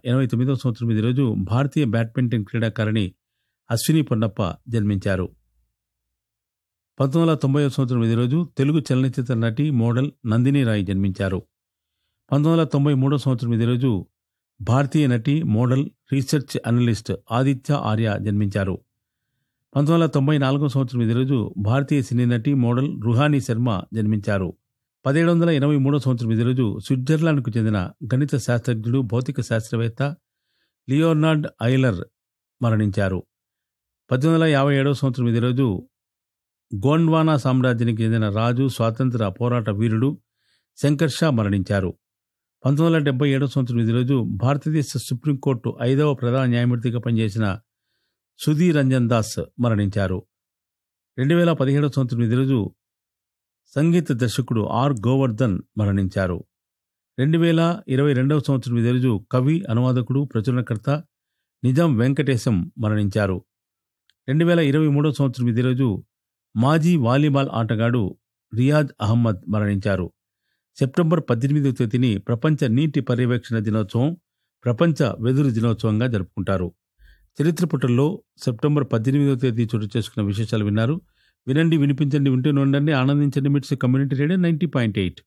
ఎనభై తొమ్మిదవ సంవత్సరం ఇదే రోజు భారతీయ బ్యాడ్మింటన్ క్రీడాకారిణి అశ్విని పొన్నప్ప జన్మించారు పంతొమ్మిది వందల తొంభై సంవత్సరం ఇదే రోజు తెలుగు చలనచిత్ర నటి మోడల్ నందిని రాయ్ జన్మించారు పంతొమ్మిది వందల తొంభై మూడో సంవత్సరం ఇదే రోజు భారతీయ నటి model research analyst Aditya Arya జన్మించారు పంతొమ్మిది వందల తొంభై నాలుగో సంవత్సరం ఇదే రోజు భారతీయ సినీ నటి మోడల్ రుహానీ శర్మ జన్మించారు పదిహేడు వందల ఎనభై మూడో సంవత్సరం ఇదే రోజు స్విట్జర్లాండ్కు చెందిన గణిత శాస్త్రజ్ఞుడు భౌతిక శాస్త్రవేత్త లియోనార్డ్ ఐలర్ మరణించారు పద్దెనిమిది వందల యాభై ఏడవ సంవత్సరం ఇదే రోజు గోండ్వానా సామ్రాజ్యానికి చెందిన రాజు స్వాతంత్ర పోరాట వీరుడు శంకర్ షా మరణించారు పంతొమ్మిది వందల డెబ్బై ఏడవ సంవత్సరం ఇదే రోజు భారతదేశ సుప్రీంకోర్టు ఐదవ ప్రధాన న్యాయమూర్తిగా పనిచేసిన సుధీర్ రంజన్ దాస్ మరణించారు రెండు వేల పదిహేడవ సంవత్సరం ఇదే రోజు సంగీత దర్శకుడు ఆర్ గోవర్ధన్ మరణించారు రెండు వేల ఇరవై రెండవ సంవత్సరం ఇదే రోజు కవి అనువాదకుడు ప్రచురణకర్త నిజాం వెంకటేశం మరణించారు రెండు వేల ఇరవై మూడవ సంవత్సరం ఇదే రోజు మాజీ వాలీబాల్ ఆటగాడు రియాజ్ అహ్మద్ మరణించారు సెప్టెంబర్ పద్దెనిమిదవ తేదీని ప్రపంచ నీటి పర్యవేక్షణ దినోత్సవం ప్రపంచ వెదురు దినోత్సవంగా జరుపుకుంటారు చరిత్ర పుటల్లో సెప్టెంబర్ పద్దెనిమిదవ తేదీ చోటు చేసుకున్న విశేషాలు విన్నారు వినండి వినిపించండి వింటూనే ఉండండి ఆనందించండి MITS community radio ninety point eight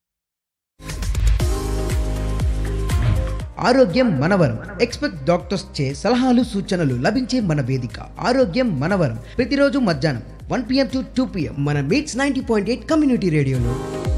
ఆరోగ్యం మనవరం ఎక్స్పెక్ట్ డాక్టర్స్ చే సలహాలు సూచనలు లభించే మన వేదిక ఆరోగ్యం మనవరం ప్రతిరోజు మధ్యాహ్నం one PM to two PM మన MITS ninety point eight community రేడియోలో